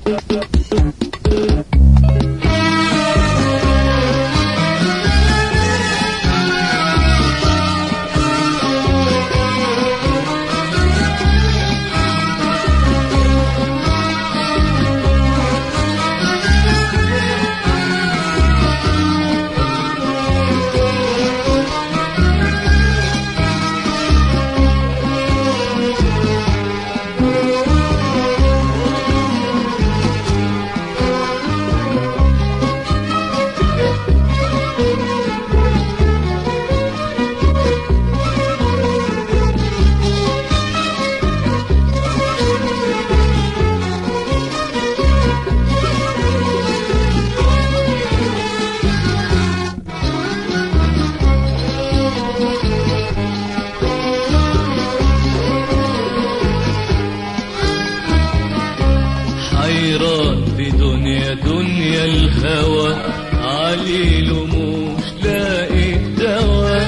حيران بدنيا دنيا الهوى عليل ومش لاقي الدواء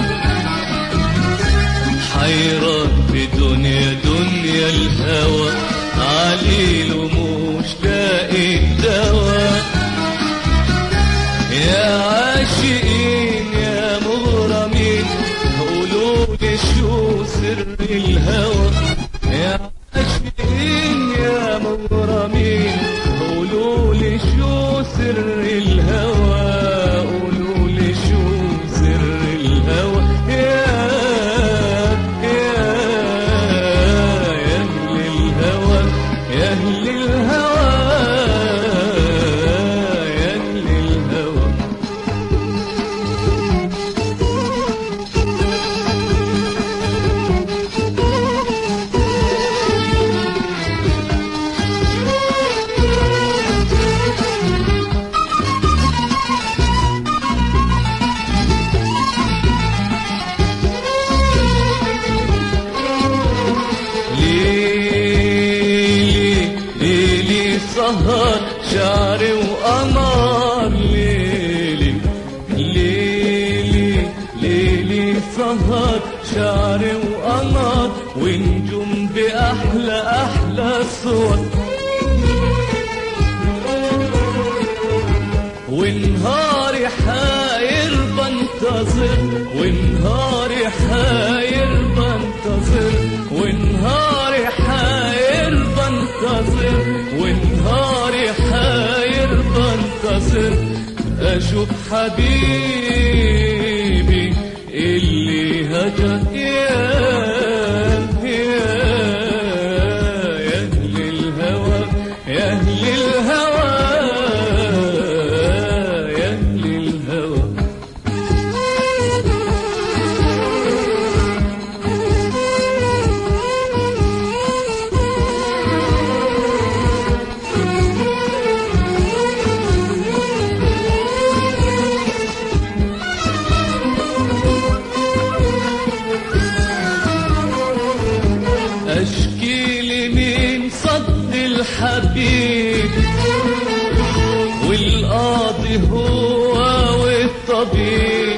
حيران بدنيا دنيا الهوى عليل ومش لاقي الدواء يا عاشقين يا مغرمين قولوا لي شو سر الهوى يا عاشقين يا مغرمين قولوا لي شو سر الهوى قولوا لي شو سر الهوى يا يا يا أهل الهوى يا أهل الهوى يا أهل الهوى ليلي ليلي سهر شعري وقمر ليلي ليلي ليلي سهر شعري وقمر ونجوم بأحلى أحلى صور ونهاري حاير بنتظر ونهاري حاير بنتظر ونهاري حاير بنتظر ونهاري حاير بنتظر اشوف حبيبي اللي هجر يا يا يا اهل الهوى يا اهل الهوى يا اهل الهوى اشكي لمين صد الحبيب والقاضي هو والطبيب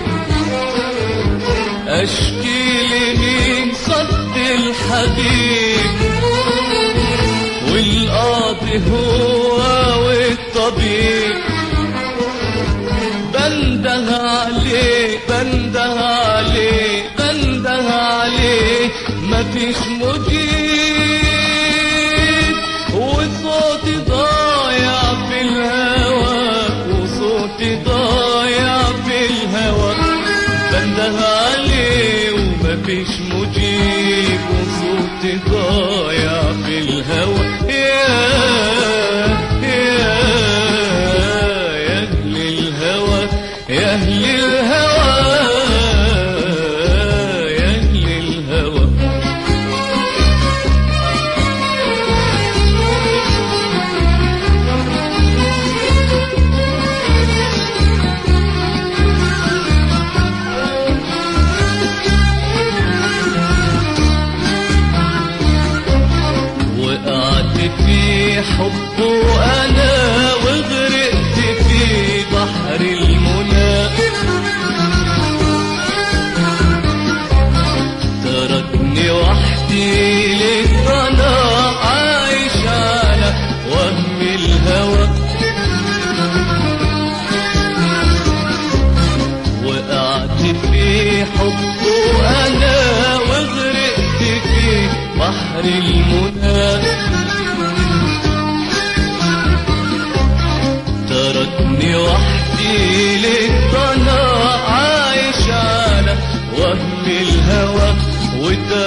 اشكي لمين صد الحبيب والقاضي هو والطبيب بنده عليه بنده عليه بنده عليه مفيش مجيب وصوتي ضايع في الهوى وصوتي ضايع في الهوى بنده عليه ومفيش مجيب وصوتي ضايع في الهوى يا يا يا أهل الهوى يا أهل الهوى يا أهل الهوى وقعت في حبه أنا وغرقت في بحر المنى تركني وحدي للضنا عايش على وهم الهوى بحر المنى تركني وحدي للضنا عايش على وهم الهوى وده